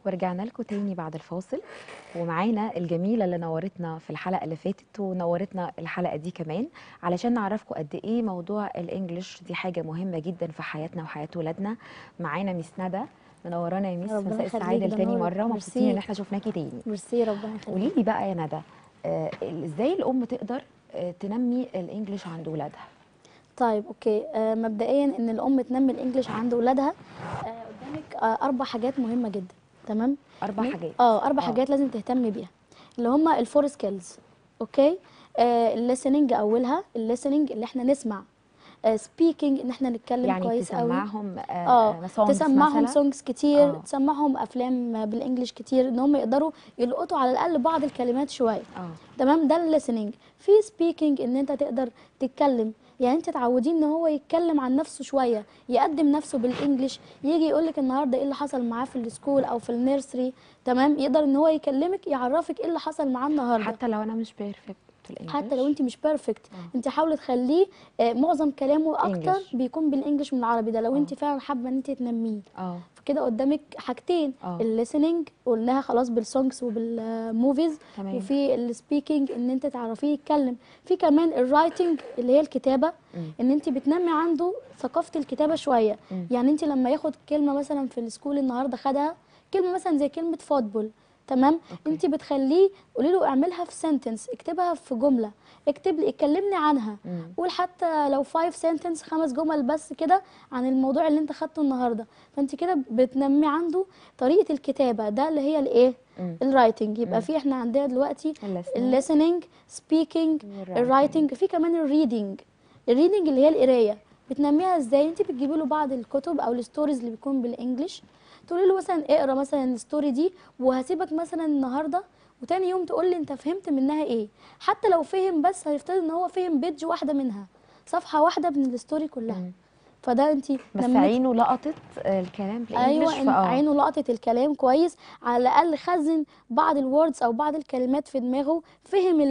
ورجعنا لكم تاني بعد الفاصل ومعانا الجميله اللي نورتنا في الحلقه اللي فاتت ونورتنا الحلقه دي كمان علشان نعرفكم قد ايه موضوع الانجليش دي حاجه مهمه جدا في حياتنا وحياه ولادنا معانا ميس ندى منورانا يا ميس ربنا مساء يخليك، السعاده ده لتاني نور. مره ميرسي. مبسوطين ان احنا شفناكي تاني ميرسي ربنا يخليك قولي لي بقى يا ندى آه، ازاي الام تقدر آه، تنمي الانجليش عند ولادها طيب اوكي آه مبدئيا ان الام تنمي الانجليش عند اولادها آه قدامك آه اربع حاجات مهمه جدا تمام اربع من- حاجات اه اربع آه. حاجات لازم تهتمي بيها اللي هم الفور سكيلز اوكي آه الليسننج اولها الليسننج اللي احنا نسمع سبيكينج ان احنا نتكلم يعني كويس قوي تسمعهم آه اه songs تسمعهم مثلاً؟ سونجز كتير آه. تسمعهم افلام بالانجلش كتير ان هم يقدروا يلقطوا على الاقل بعض الكلمات شويه اه تمام ده الليسننج في سبيكينج ان انت تقدر تتكلم يعني انت تعودين ان هو يتكلم عن نفسه شويه يقدم نفسه بالانجلش يجي يقول لك النهارده ايه اللي حصل معاه في السكول او في النيرسري تمام يقدر ان هو يكلمك يعرفك ايه اللي حصل معاه النهارده حتى لو انا مش بيرفكت في الانجليش حتى لو انت مش بيرفكت آه. انت حاولي تخليه آه، معظم كلامه اكتر English. بيكون بالانجلش من العربي ده لو آه. انت فعلا حابه ان انت تنميه اه فكده قدامك حاجتين آه. الليسننج قلناها خلاص بالسونجز وبالموفيز تمام. وفي السبيكينج ان انت تعرفيه يتكلم في كمان الرايتنج اللي هي الكتابه مم. ان انت بتنمي عنده ثقافه الكتابه شويه مم. يعني انت لما ياخد كلمه مثلا في السكول النهارده خدها كلمه مثلا زي كلمه فوتبول تمام أوكي. انت بتخليه قولي له اعملها في سنتنس اكتبها في جمله اكتب لي اتكلمني عنها مم. قول حتى لو 5 سنتنس خمس جمل بس كده عن الموضوع اللي انت خدته النهارده فانت كده بتنمي عنده طريقه الكتابه ده اللي هي الايه مم. الرايتنج مم. يبقى في احنا عندنا دلوقتي الليسننج. الليسننج سبيكينج والwriting. الرايتنج في كمان الريدنج الريدنج اللي هي القرايه بتنميها ازاي انت بتجيبي له بعض الكتب او الستوريز اللي بيكون بالانجلش تقولي له مثلا اقرا مثلا الستوري دي وهسيبك مثلا النهارده وتاني يوم تقول لي انت فهمت منها ايه حتى لو فهم بس هيفترض ان هو فهم بيج واحده منها صفحه واحده من الستوري كلها مم. فده انت بس عينه لقطت آه، الكلام بالانجلش ايوه إن عينه لقطت الكلام كويس على الاقل خزن بعض الوردز او بعض الكلمات في دماغه فهم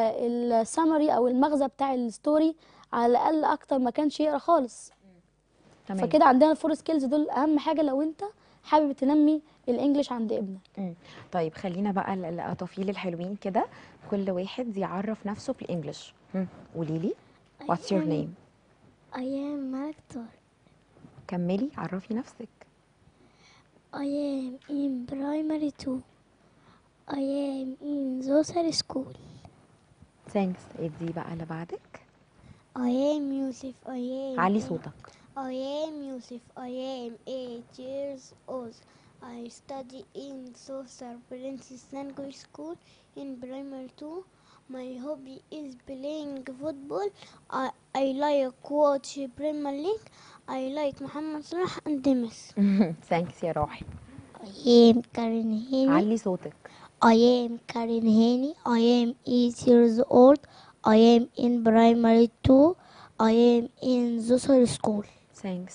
السمري او المغزى بتاع الستوري على الاقل اكتر ما كانش يقرا خالص تمام فكده عندنا الفور سكيلز دول اهم حاجه لو انت حابب تنمي الانجليش عند ابنك مم. طيب خلينا بقى ال- الأطافيل الحلوين كده كل واحد يعرف نفسه بالانجلش مم. قولي لي what's your am- name I am Malaktor. كملي عرفي نفسك I am in primary two. I am in Zosar school. thanks ادي بقى اللي بعدك I am Yusuf. I am. علي in- صوتك I am Yusuf. I am eight years old. I study in Zosar Princess Language School in primary two. My hobby is playing football. I, I like watch Premier League. I like Muhammad Salah and Messi. thanks يا روحي I am Karen Haney. علي صوتك I am Karen Haney. I am eight years old. I am in primary two. I am in Zosar school. thanks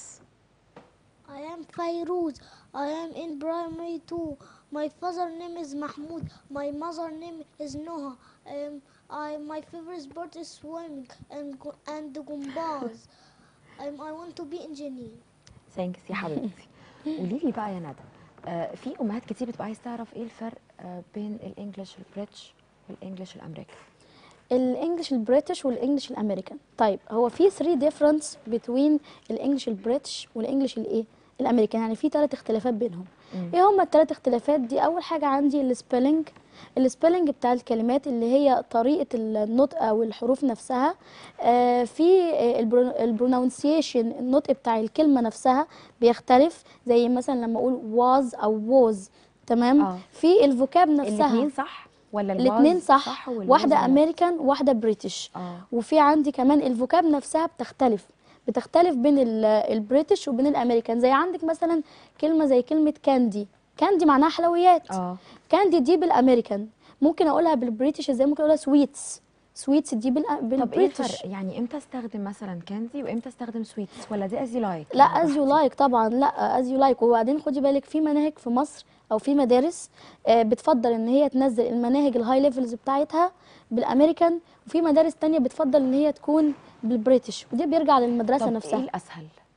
I am Fairuz. I am in primary two. My father name is Mahmoud. My mother name is Noha. Um, I my favorite sport is swimming and gu- and gumbaz. Um, I want to be engineer. ثانكس يا حبيبتي قولي لي بقى يا ندى آه في امهات كتير بتبقى عايز تعرف ايه الفرق آه بين الانجليش البريتش والانجليش الامريكي الانجليش البريتش والانجليش الامريكان طيب هو في 3 ديفرنس بين الانجليش البريتش والانجليش الايه الامريكان يعني في ثلاث اختلافات بينهم مم. ايه هما الثلاث اختلافات دي اول حاجه عندي السبيلنج السبيلنج بتاع الكلمات اللي هي طريقه النطق او الحروف نفسها آه في البرونونسيشن النطق بتاع الكلمه نفسها بيختلف زي مثلا لما اقول was او was تمام آه. في الفوكاب نفسها الاثنين صح ولا الاثنين الواز صح, والواز واحده غلط؟ امريكان واحده بريتش اه وفي عندي كمان الفوكاب نفسها بتختلف بتختلف بين ال- البريتش وبين الامريكان زي عندك مثلا كلمه زي كلمه كاندي كاندي معناها حلويات اه كاندي دي بالامريكان ممكن اقولها بالبريتش ازاي ممكن اقولها سويتس سويتس دي بالأ- طب ايه بالبريتش الفرق يعني امتى استخدم مثلا كاندي وامتى استخدم سويتس ولا دي از يو لايك لا از يو لايك طبعا لا از يو لايك وبعدين خدي بالك في مناهج في مصر او في مدارس آه، بتفضل ان هي تنزل المناهج الهاي ليفلز بتاعتها بالامريكان وفي مدارس تانية بتفضل ان هي تكون بالبريتش ودي بيرجع للمدرسه طب نفسها ايه الاسهل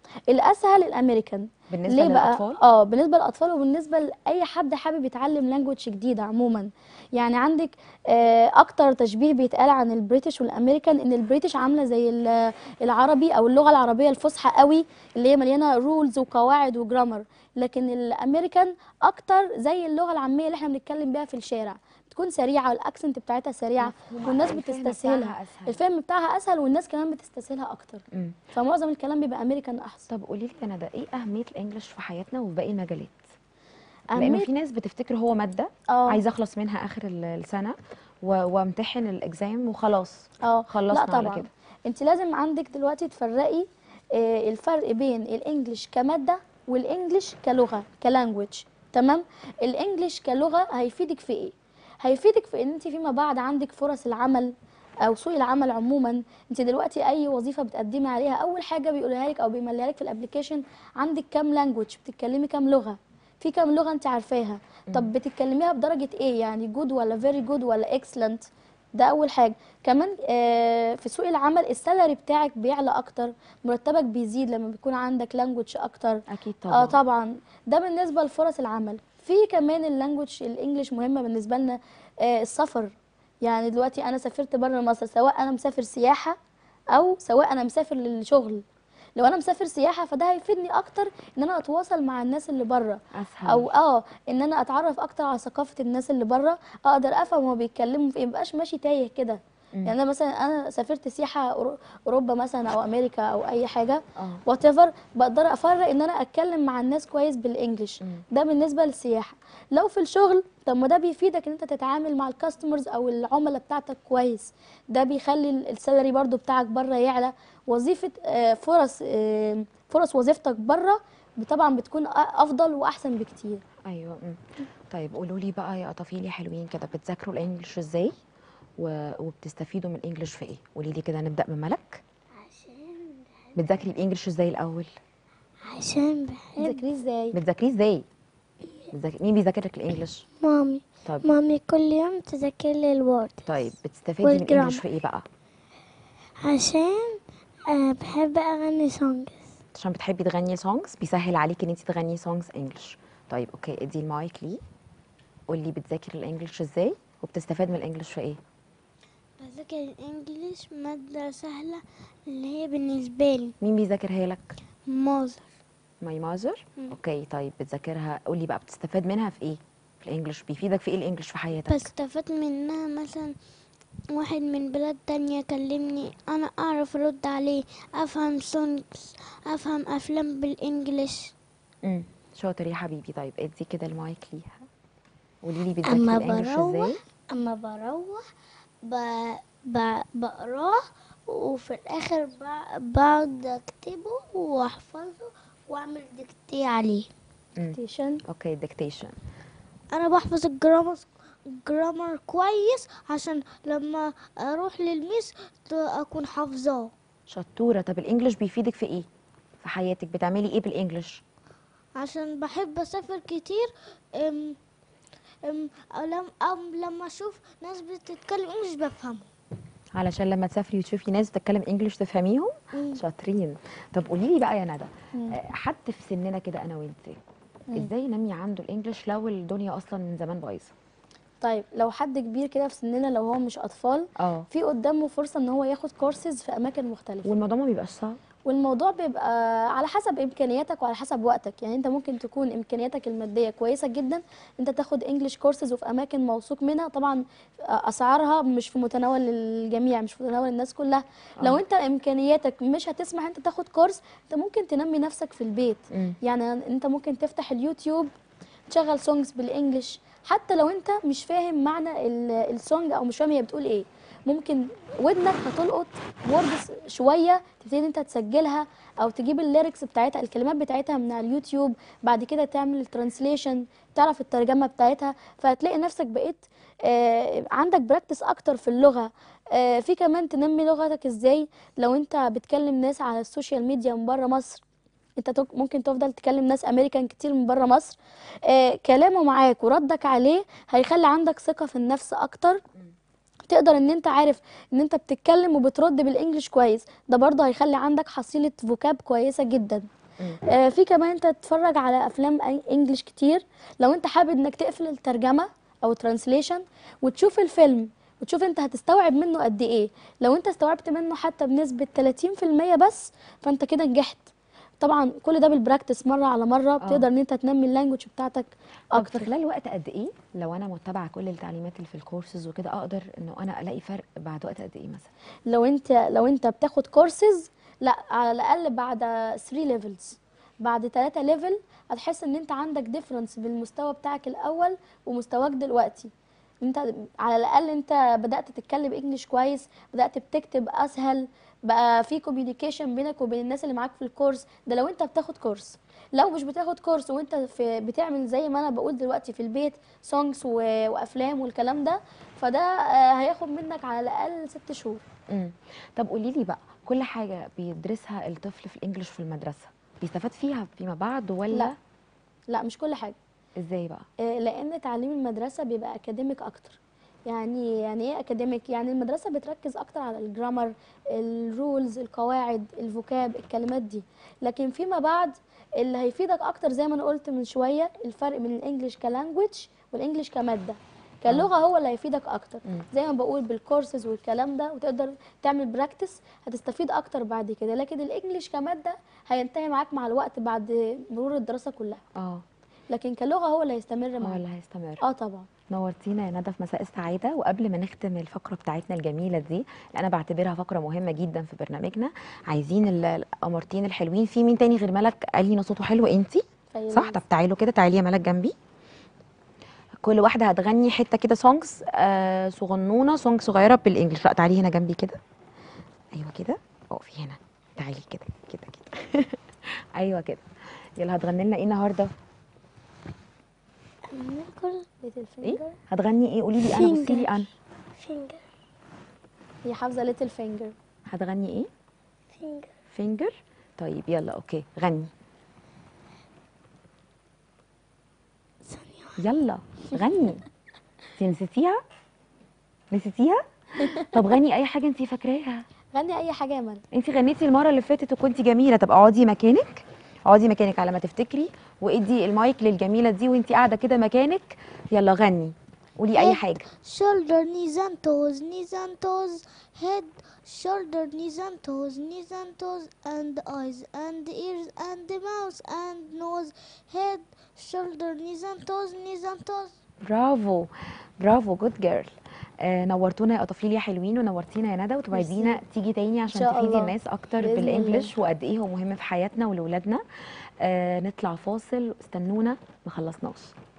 الاسهل الامريكان بالنسبه ليه بقى للاطفال اه بالنسبه للاطفال وبالنسبه لاي حد حابب يتعلم لانجوج جديده عموما يعني عندك آه، اكتر تشبيه بيتقال عن البريتش والامريكان ان البريتش عامله زي ال- العربي او اللغه العربيه الفصحى قوي اللي هي مليانه رولز وقواعد وجرامر لكن الامريكان اكتر زي اللغه العاميه اللي احنا بنتكلم بيها في الشارع بتكون سريعه والاكسنت بتاعتها سريعه مفهومة. والناس الفهم بتستسهلها بتاعها أسهل. الفهم بتاعها اسهل والناس كمان بتستسهلها اكتر مم. فمعظم الكلام بيبقى امريكان احسن طب قولي لي يا ندى ايه اهميه الانجليش في حياتنا وفي باقي المجالات لانه أهمية- في ناس بتفتكر هو ماده اه عايزه اخلص منها اخر ال- السنه و- وامتحن الاكزام وخلاص اه خلصنا لا على طبعا كده. انت لازم عندك دلوقتي تفرقي آه، الفرق بين الانجليش كماده والانجليش كلغه كلانجوج تمام الانجليش كلغه هيفيدك في ايه هيفيدك في ان انت فيما بعد عندك فرص العمل او سوق العمل عموما انت دلوقتي اي وظيفه بتقدمي عليها اول حاجه بيقولها لك او بيمليها لك في الابلكيشن عندك كام لانجوج بتتكلمي كام لغه في كام لغه انت عارفاها طب بتتكلميها بدرجه ايه يعني جود ولا فيري جود ولا اكسلنت ده اول حاجه كمان آه، في سوق العمل السالري بتاعك بيعلى اكتر مرتبك بيزيد لما بيكون عندك لانجوج اكتر اكيد اه طبعا طبعا ده بالنسبه لفرص العمل في كمان اللانجوج الانجليش مهمه بالنسبه لنا آه، السفر يعني دلوقتي انا سافرت بره مصر سواء انا مسافر سياحه او سواء انا مسافر للشغل لو انا مسافر سياحه فده هيفيدني اكتر ان انا اتواصل مع الناس اللي بره اسهل او اه ان انا اتعرف اكتر على ثقافه الناس اللي بره اقدر افهم هما بيتكلموا في ايه مبقاش ماشي تايه كده مم. يعني انا مثلا انا سافرت سياحه أورو- اوروبا مثلا او امريكا او اي حاجه اه وات ايفر بقدر افرق ان انا اتكلم مع الناس كويس بالانجلش مم. ده بالنسبه للسياحه لو في الشغل طب ما ده بيفيدك ان انت تتعامل مع الكاستمرز او العملاء بتاعتك كويس ده بيخلي ال- السالري برضو بتاعك بره يعلى وظيفه آه، فرص آه، فرص وظيفتك بره طبعا بتكون أ- افضل واحسن بكتير ايوه مم. طيب قولوا لي بقى يا قطافيل يا حلوين كده بتذاكروا الانجليش ازاي و... وبتستفيدوا من الانجليش في ايه قولي لي كده نبدا بملك عشان بتذاكري الانجليش ازاي الاول عشان بحب تذاكريه ازاي بتذاكريه ازاي بتذاكر... مين بيذاكر لك الانجليش مامي طب مامي كل يوم تذاكر لي الوورد طيب بتستفادي من والجرامر. الانجليش في ايه بقى عشان أنا بحب أغني سونجز عشان بتحبي تغني سونجز بيسهل عليكي ان انت تغني سونجز انجلش طيب اوكي ادي المايك لي قولي بتذاكري الانجليش ازاي وبتستفاد من الانجليش في ايه بذاكر الإنجليش مادة سهلة اللي هي بالنسبة لي مين بيذاكرها لك مازر ماي ماذر مم. اوكي طيب بتذاكرها قولي بقى بتستفاد منها في ايه في الانجليش بيفيدك في ايه الانجليش في حياتك بستفاد منها مثلا واحد من بلاد تانية كلمني أنا أعرف أرد عليه أفهم سونجز أفهم أفلام بالإنجليش امم شاطر يا حبيبي طيب ادي كده المايك ليها قولي لي بتذاكري أما الانجليش بروح ازاي أما بروح ب... ب... بقراه وفي الآخر ب... بقعد أكتبه وأحفظه وأعمل ديكتي عليه مم. تيشن اوكي ديكتيشن انا بحفظ الجرامر الجرامر كويس عشان لما اروح للميس ت- اكون حافظاه شطوره طب الانجليش بيفيدك في ايه في حياتك بتعملي ايه بالانجليش عشان بحب اسافر كتير ام ام لم أم لما اشوف ناس بتتكلم انجلش بفهمه علشان لما تسافري وتشوفي ناس بتتكلم انجليش تفهميهم شاطرين طب قولي لي بقى يا ندى مم. آه، حد في سننا كده انا وانت مم. ازاي نمي عنده الانجليش لو الدنيا اصلا من زمان بايظه طيب لو حد كبير كده في سننا لو هو مش اطفال اه في قدامه فرصه ان هو ياخد كورسز في اماكن مختلفه والموضوع ما بيبقاش صعب والموضوع بيبقى على حسب امكانياتك وعلى حسب وقتك يعني انت ممكن تكون امكانياتك الماديه كويسه جدا انت تاخد انجلش كورسز وفي اماكن موثوق منها طبعا اسعارها مش في متناول الجميع مش في متناول الناس كلها لو آه. انت امكانياتك مش هتسمح انت تاخد كورس انت ممكن تنمي نفسك في البيت مم. يعني انت ممكن تفتح اليوتيوب تشغل سونجز بالانجلش حتى لو انت مش فاهم معنى ال- السونج او مش فاهم هي بتقول ايه ممكن ودنك هتلقط ووردز شويه تبتدي انت تسجلها او تجيب الليركس بتاعتها الكلمات بتاعتها من على اليوتيوب بعد كده تعمل الترانسليشن تعرف الترجمه بتاعتها فهتلاقي نفسك بقيت آه، عندك براكتس اكتر في اللغه آه، في كمان تنمي لغتك ازاي لو انت بتكلم ناس على السوشيال ميديا من بره مصر انت تك- ممكن تفضل تكلم ناس امريكان كتير من بره مصر آه كلامه معاك وردك عليه هيخلي عندك ثقة في النفس اكتر تقدر ان انت عارف ان انت بتتكلم وبترد بالانجلش كويس ده برضه هيخلي عندك حصيلة فوكاب كويسة جدا مم. آه في كمان انت تتفرج على افلام أي- انجليش كتير لو انت حابب انك تقفل الترجمه او ترانسليشن وتشوف الفيلم وتشوف انت هتستوعب منه قد ايه لو انت استوعبت منه حتى بنسبه 30% بس فانت كده نجحت طبعا كل ده بالبراكتس مره على مره بتقدر ان انت تنمي اللانجوج بتاعتك طب في اكتر خلال وقت قد ايه لو انا متبعه كل التعليمات اللي في الكورسز وكده اقدر انه انا الاقي فرق بعد وقت قد ايه مثلا لو انت لو انت بتاخد كورسز لا على الاقل بعد 3 ليفلز بعد 3 ليفل هتحس ان انت عندك ديفرنس بالمستوى بتاعك الاول ومستواك دلوقتي انت على الاقل انت بدات تتكلم انجليش كويس بدات بتكتب اسهل بقى في كوميونيكيشن بينك وبين الناس اللي معاك في الكورس ده لو انت بتاخد كورس لو مش بتاخد كورس وانت في بتعمل زي ما انا بقول دلوقتي في البيت سونجز وافلام والكلام ده فده آه، هياخد منك على الاقل ست شهور امم طب قولي لي بقى كل حاجه بيدرسها الطفل في الانجليش في المدرسه بيستفاد فيها فيما بعد ولا لا. لا مش كل حاجه ازاي بقى آه، لان تعليم المدرسه بيبقى اكاديميك اكتر يعني يعني ايه اكاديميك يعني المدرسه بتركز اكتر على الجرامر الرولز القواعد الفوكاب الكلمات دي لكن فيما بعد اللي هيفيدك اكتر زي ما انا قلت من شويه الفرق بين الانجليش كلانجوج والانجليش كماده كلغه هو اللي هيفيدك اكتر مم. زي ما بقول بالكورسز والكلام ده وتقدر تعمل براكتس هتستفيد اكتر بعد كده لكن الانجليش كماده هينتهي معاك مع الوقت بعد مرور الدراسه كلها اه لكن كلغه هو اللي هيستمر هو معاك اللي هيستمر اه طبعا نورتينا يا ندى في مساء السعادة وقبل ما نختم الفقرة بتاعتنا الجميلة دي اللي أنا بعتبرها فقرة مهمة جدا في برنامجنا عايزين ال- القمرتين الحلوين في مين تاني غير ملك قال لي إن صوته حلو أنتي فيروز. صح طب تعالوا كده تعالي يا ملك جنبي كل واحدة هتغني حتة كده سونجز آه صغنونة سونج صغيرة بالإنجلش لا تعالي هنا جنبي كده أيوة كده اقفي هنا تعالي كده كده كده أيوة كده يلا هتغني لنا إيه النهاردة؟ ليتل إيه؟ فينجر هتغني إيه؟ قولي لي أنا بصي لي أنا finger هي حافظه ليتل فينجر هتغني إيه؟ finger فينجر طيب يلا اوكي غني يلا غني انت نسيتيها نسيتيها طب غني اي حاجه انت فاكراها غني اي حاجه يا من انت غنيتي المره اللي فاتت وكنتي جميله طب اقعدي مكانك اقعدي مكانك على ما تفتكري وادي المايك للجميله دي وانت قاعده كده مكانك يلا غني قولي اي حاجه shoulder knees and toes knees and toes head shoulder knees and toes knees and toes and eyes and ears and mouth and nose head shoulder knees and toes knees and toes برافو برافو جود جيرل آه نورتونا يا قطافيل يا حلوين ونورتينا يا ندى وتوعدينا تيجي تاني عشان شاء تفيدي الله. الناس اكتر بإذن بالانجلش وقد ايه هو مهم في حياتنا ولولادنا آه نطلع فاصل استنونا ما خلصناش